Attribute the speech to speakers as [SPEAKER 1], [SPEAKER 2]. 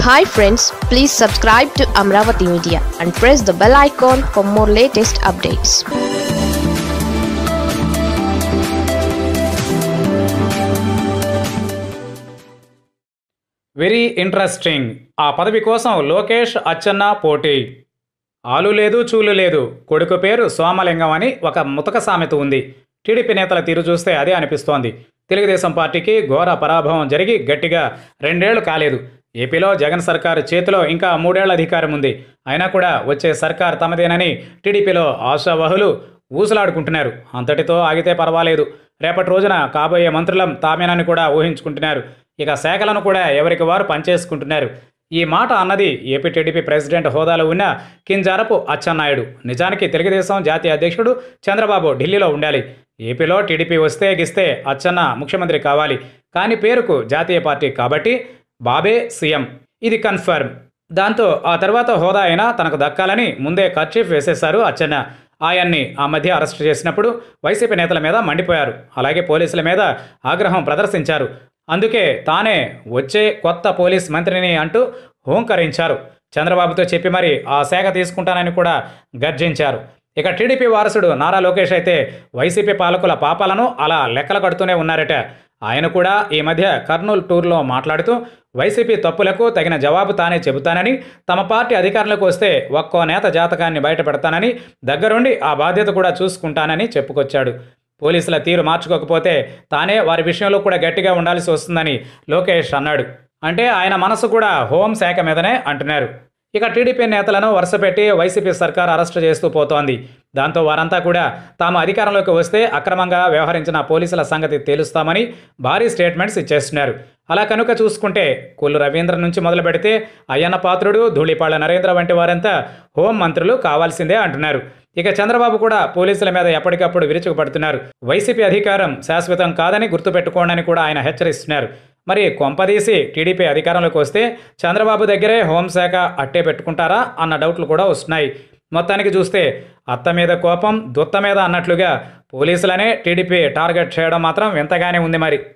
[SPEAKER 1] hi friends please subscribe to Amaravati media and press the bell icon for more latest updates
[SPEAKER 2] very interesting ఆ పదవి కోసం లోకేష్ అచ్చెన్న పోటీ ఆలు లేదు చూలు లేదు కొడుకు పేరు సోమలింగం అని ఒక ముతక సామెత ఉంది టీడీపీ నేతల తీరు చూస్తే అదే అనిపిస్తోంది తెలుగుదేశం పార్టీకి ఘోర పరాభవం జరిగి గట్టిగా రెండేళ్లు కాలేదు ఏపీలో జగన్ సర్కారు చేతిలో ఇంకా మూడేళ్ల అధికారం ఉంది అయినా కూడా వచ్చే సర్కార్ తమదేనని టీడీపీలో ఆశావహులు ఊసలాడుకుంటున్నారు అంతటితో ఆగితే పర్వాలేదు రేపటి రోజున కాబోయే మంత్రులం తామేనని కూడా ఊహించుకుంటున్నారు ఇక శాఖలను కూడా ఎవరికి వారు పనిచేసుకుంటున్నారు ఈ మాట అన్నది ఏపీ టీడీపీ ప్రెసిడెంట్ హోదాలో ఉన్న కింజారపు అచ్చెన్నాయుడు నిజానికి తెలుగుదేశం జాతీయ అధ్యక్షుడు చంద్రబాబు ఢిల్లీలో ఉండాలి ఏపీలో టీడీపీ వస్తే గిస్తే అచ్చెన్న ముఖ్యమంత్రి కావాలి కానీ పేరుకు జాతీయ పార్టీ కాబట్టి బాబే సీఎం ఇది కన్ఫర్మ్ దాంతో ఆ తర్వాత హోదా అయినా తనకు దక్కాలని ముందే కర్చీఫ్ వేసేశారు అచ్చెన్న ఆయన్ని ఆ మధ్య అరెస్టు చేసినప్పుడు వైసీపీ నేతల మీద మండిపోయారు అలాగే పోలీసుల మీద ఆగ్రహం ప్రదర్శించారు అందుకే తానే వచ్చే కొత్త పోలీస్ మంత్రిని అంటూ హోంకరించారు చంద్రబాబుతో చెప్పి మరి ఆ శాఖ తీసుకుంటానని కూడా గర్జించారు ఇక టీడీపీ వారసుడు నారా లోకేష్ అయితే వైసీపీ పాలకుల పాపాలను అలా లెక్కలు కడుతూనే ఉన్నారట ఆయన కూడా ఈ మధ్య కర్నూలు టూర్లో మాట్లాడుతూ వైసీపీ తప్పులకు తగిన జవాబు తానే చెబుతానని తమ పార్టీ అధికారంలోకి వస్తే ఒక్కో నేత జాతకాన్ని బయటపెడతానని దగ్గరుండి ఆ బాధ్యత కూడా చూసుకుంటానని చెప్పుకొచ్చాడు పోలీసుల తీరు మార్చుకోకపోతే తానే వారి విషయంలో కూడా గట్టిగా ఉండాల్సి వస్తుందని లోకేష్ అన్నాడు అంటే ఆయన మనసు కూడా హోంశాఖ మీదనే అంటున్నారు ఇక టీడీపీ నేతలను వరుసపెట్టి వైసీపీ సర్కార్ అరెస్టు చేస్తూ పోతోంది దాంతో వారంతా కూడా తాము అధికారంలోకి వస్తే అక్రమంగా వ్యవహరించిన పోలీసుల సంగతి తేలుస్తామని భారీ స్టేట్మెంట్స్ ఇచ్చేస్తున్నారు అలా కనుక చూసుకుంటే కొల్లు రవీంద్ర నుంచి మొదలు పెడితే అయ్యన్న పాత్రుడు ధూళిపాళ్ల నరేంద్ర వంటి వారంతా హోం మంత్రులు కావాల్సిందే అంటున్నారు ఇక చంద్రబాబు కూడా పోలీసుల మీద ఎప్పటికప్పుడు విరుచుకుపడుతున్నారు వైసీపీ అధికారం శాశ్వతం కాదని గుర్తుపెట్టుకోండి కూడా ఆయన హెచ్చరిస్తున్నారు మరి కొంపదీసి టీడీపీ అధికారంలోకి వస్తే చంద్రబాబు దగ్గరే హోంశాఖ అట్టే పెట్టుకుంటారా అన్న డౌట్లు కూడా వస్తున్నాయి మొత్తానికి చూస్తే అత్త మీద కోపం దుత్త మీద అన్నట్లుగా పోలీసులనే టీడీపీ టార్గెట్ చేయడం మాత్రం వింతగానే ఉంది మరి